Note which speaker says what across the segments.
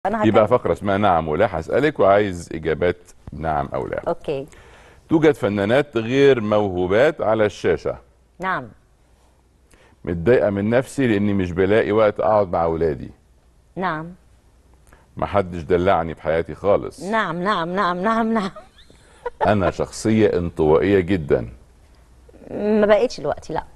Speaker 1: انا
Speaker 2: يبقى
Speaker 1: هكمل.
Speaker 2: فقره اسمها نعم ولا هسالك وعايز اجابات نعم او لا
Speaker 1: اوكي
Speaker 2: توجد فنانات غير موهوبات على الشاشه
Speaker 1: نعم
Speaker 2: متضايقه من نفسي لاني مش بلاقي وقت اقعد مع اولادي
Speaker 1: نعم
Speaker 2: محدش دلعني في حياتي خالص
Speaker 1: نعم نعم نعم نعم نعم
Speaker 2: انا شخصيه انطوائيه جدا
Speaker 1: ما بقتش دلوقتي لا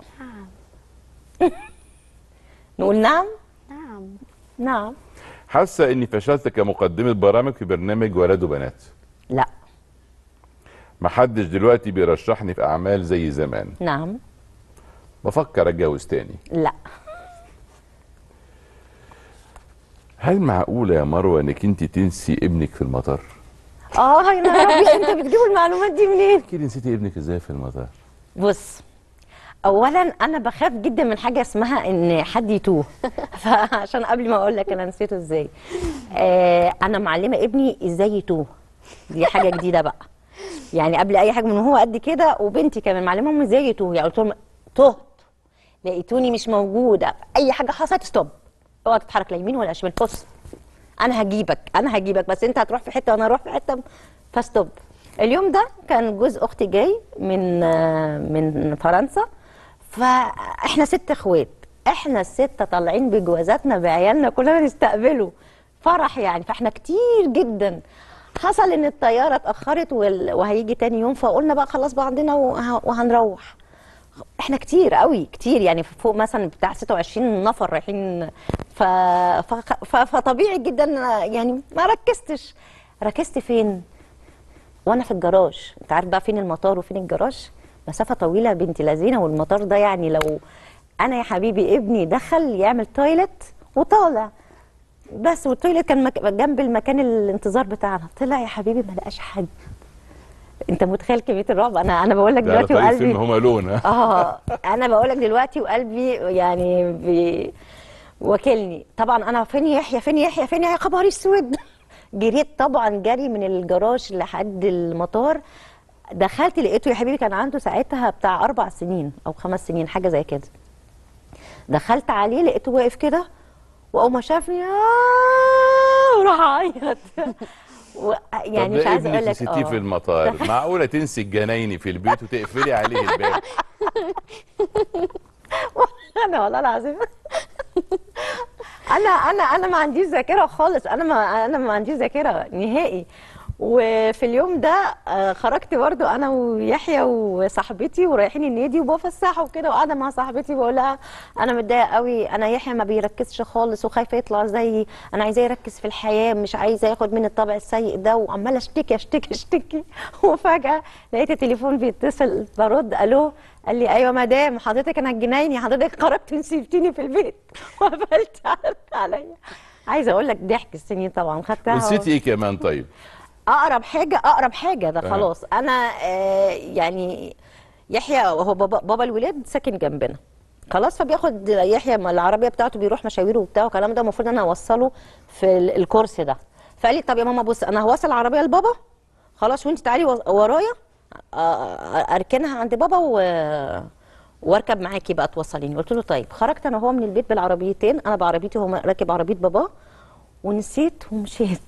Speaker 1: نقول نعم
Speaker 3: نعم
Speaker 1: نعم
Speaker 2: حاسه اني فشلت كمقدمه برامج في برنامج ولاد وبنات
Speaker 1: لا
Speaker 2: محدش دلوقتي بيرشحني في اعمال زي زمان
Speaker 1: نعم
Speaker 2: بفكر اتجوز تاني
Speaker 1: لا
Speaker 2: هل معقوله يا مروه انك انت تنسي ابنك في المطار
Speaker 1: اه يا ربي انت بتجيب المعلومات دي منين
Speaker 2: اكيد نسيتي ابنك ازاي في المطار
Speaker 1: بص اولا انا بخاف جدا من حاجه اسمها ان حد يتوه فعشان قبل ما اقول لك انا نسيته ازاي آه انا معلمه ابني ازاي يتوه دي حاجه جديده بقى يعني قبل اي حاجه من هو قد كده وبنتي كمان معلمهم ازاي يتوه يعني قلت لهم تهت لقيتوني مش موجوده اي حاجه حصلت ستوب اوعى تتحرك لا يمين ولا شمال بص انا هجيبك انا هجيبك بس انت هتروح في حته وانا هروح في حته فستوب اليوم ده كان جوز اختي جاي من آه، من فرنسا فاحنا ست اخوات احنا الستة طالعين بجوازاتنا بعيالنا كلنا نستقبله فرح يعني فاحنا كتير جدا حصل ان الطياره اتاخرت وال- وهيجي تاني يوم فقلنا بقى خلاص بعضنا وه- وهنروح احنا كتير قوي كتير يعني فوق مثلا بتاع 26 نفر رايحين ف... ف... ف... فطبيعي جدا يعني ما ركزتش ركزت فين وانا في الجراج انت عارف بقى فين المطار وفين الجراج مسافه طويله بنت لذينه والمطار ده يعني لو انا يا حبيبي ابني دخل يعمل تويلت وطالع بس والتويلت كان مك... جنب المكان الانتظار بتاعنا طلع يا حبيبي ما لقاش حد انت متخيل كميه الرعب انا انا بقول لك
Speaker 2: ده على
Speaker 1: دلوقتي
Speaker 2: طريق
Speaker 1: وقلبي
Speaker 2: فيلم هما لون ها
Speaker 1: اه انا بقول لك دلوقتي وقلبي يعني بي وكلني طبعا انا فين يحيى فين يحيى فين يحيى خبر اسود جريت طبعا جري من الجراج لحد المطار دخلت لقيته يا حبيبي كان عنده ساعتها بتاع اربع سنين او خمس سنين حاجه زي كده دخلت عليه لقيته واقف كده واول ما شافني آه وراح عيط و- يعني
Speaker 2: طب
Speaker 1: مش
Speaker 2: ده
Speaker 1: عايزه
Speaker 2: ابنك
Speaker 1: اقول لك
Speaker 2: نسيتيه في
Speaker 1: آه.
Speaker 2: المطار معقوله تنسي الجنايني في البيت وتقفلي عليه الباب
Speaker 1: انا والله العظيم انا انا انا ما عنديش ذاكره خالص انا ما انا ما عنديش ذاكره نهائي وفي اليوم ده آه، خرجت برضو انا ويحيى وصاحبتي ورايحين النادي وبفسحه وكده وقاعده مع صاحبتي بقول لها انا متضايقه قوي انا يحيى ما بيركزش خالص وخايفه يطلع زيي انا عايزاه يركز في الحياه مش عايزه ياخد مني الطبع السيء ده وعماله اشتكي اشتكي اشتكي وفجاه لقيت التليفون بيتصل برد الو قال لي ايوه مدام حضرتك انا الجنايني حضرتك خرجت وسيبتيني في البيت وقفلت عليا عايزه اقول لك ضحك السنين طبعا خدتها
Speaker 2: نسيتي ايه كمان طيب
Speaker 1: اقرب حاجه اقرب حاجه ده
Speaker 2: تمام.
Speaker 1: خلاص انا آه يعني يحيى هو بابا, بابا الولاد ساكن جنبنا خلاص فبياخد يحيى ما العربيه بتاعته بيروح مشاويره وبتاع والكلام ده المفروض انا اوصله في ال- الكورس ده فقال لي طب يا ماما بص انا هوصل العربيه لبابا خلاص وانت تعالي و- ورايا آه، اركنها عند بابا و واركب معاكي بقى توصليني قلت له طيب خرجت انا وهو من البيت بالعربيتين انا بعربيتي وهو راكب عربيه بابا ونسيت ومشيت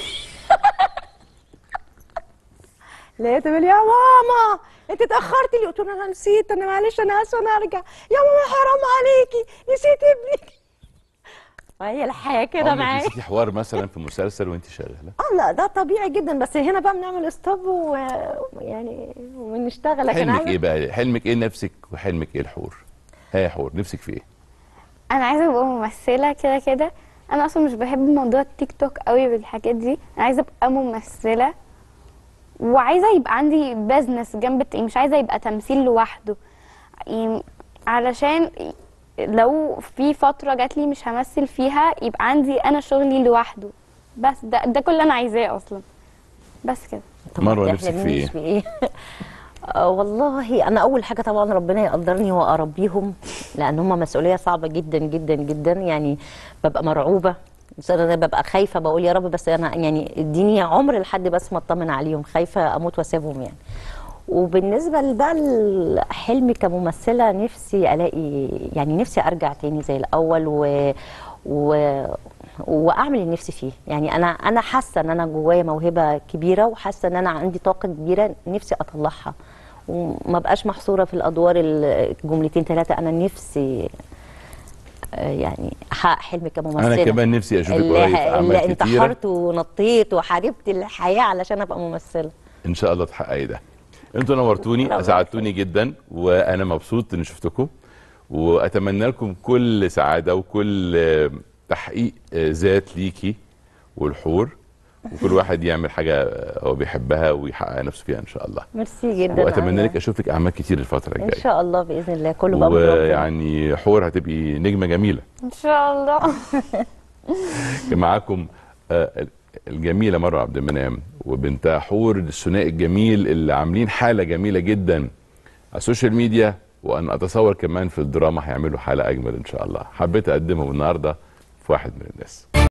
Speaker 1: لقيته بيقول لي يا ماما انت اتاخرتي لي قلت له انا نسيت انا معلش انا اسفه انا هرجع يا ماما حرام عليكي نسيت ابنك وهي الحياه كده
Speaker 2: عمرك
Speaker 1: معايا
Speaker 2: نسيتي حوار مثلا في مسلسل وانت شغاله
Speaker 1: اه لا ده طبيعي جدا بس هنا بقى بنعمل ستوب ويعني ونشتغل لكن
Speaker 2: حلمك
Speaker 1: عايزة-
Speaker 2: ايه بقى حلمك ايه نفسك وحلمك ايه الحور ها يا حور نفسك في ايه
Speaker 3: انا عايزه ابقى ممثله كده كده انا اصلا مش بحب موضوع التيك توك قوي بالحاجات دي انا عايزه ابقى ممثله وعايزه يبقى عندي بزنس جنب الت- مش عايزه يبقى تمثيل لوحده يعني علشان لو في فتره جات لي مش همثل فيها يبقى عندي انا شغلي لوحده بس ده ده كل اللي انا عايزاه اصلا بس كده
Speaker 1: طب
Speaker 2: مروة
Speaker 1: إحنا
Speaker 2: نفسك في
Speaker 1: بنعيش
Speaker 2: إيه؟
Speaker 1: في ايه آه والله انا اول حاجه طبعا ربنا يقدرني واربيهم لان هم مسؤوليه صعبه جدا جدا جدا يعني ببقى مرعوبه بس انا ببقى خايفه بقول يا رب بس انا يعني اديني عمر لحد بس ما اطمن عليهم خايفه اموت واسيبهم يعني وبالنسبه بقى لحلمي كممثله نفسي الاقي يعني نفسي ارجع تاني زي الاول و, و واعمل اللي نفسي فيه يعني انا انا حاسه ان انا جوايا موهبه كبيره وحاسه ان انا عندي طاقه كبيره نفسي اطلعها وما بقاش محصوره في الادوار الجملتين ثلاثه انا نفسي آه، يعني احقق حلمي كممثله
Speaker 2: انا كمان نفسي اشوفك
Speaker 1: اللي,
Speaker 2: قريب في
Speaker 1: اللي
Speaker 2: اعمال كتيره
Speaker 1: انتحرت ونطيت وحاربت الحياه علشان ابقى ممثله
Speaker 2: ان شاء الله تحققي ده انتوا نورتوني
Speaker 1: ربنا
Speaker 2: اسعدتوني جدا وانا مبسوط اني شفتكم واتمنى لكم كل سعاده وكل آه، تحقيق آه، ذات ليكي والحور وكل واحد يعمل حاجه آه، هو بيحبها ويحقق نفسه فيها ان شاء الله
Speaker 1: ميرسي جدا
Speaker 2: واتمنى
Speaker 1: أنا-
Speaker 2: لك اشوفك اعمال كتير الفتره
Speaker 1: ان
Speaker 2: الجايه
Speaker 1: شاء الله باذن الله كله بقى من ربنا.
Speaker 2: ويعني حور هتبقي نجمه جميله
Speaker 3: ان شاء الله
Speaker 2: كان معاكم آه، الجميله مروه عبد المنعم وبنتها حور الثنائي الجميل اللي عاملين حاله جميله جدا على السوشيال ميديا وان اتصور كمان في الدراما هيعملوا حاله اجمل ان شاء الله حبيت اقدمهم النهارده في واحد من الناس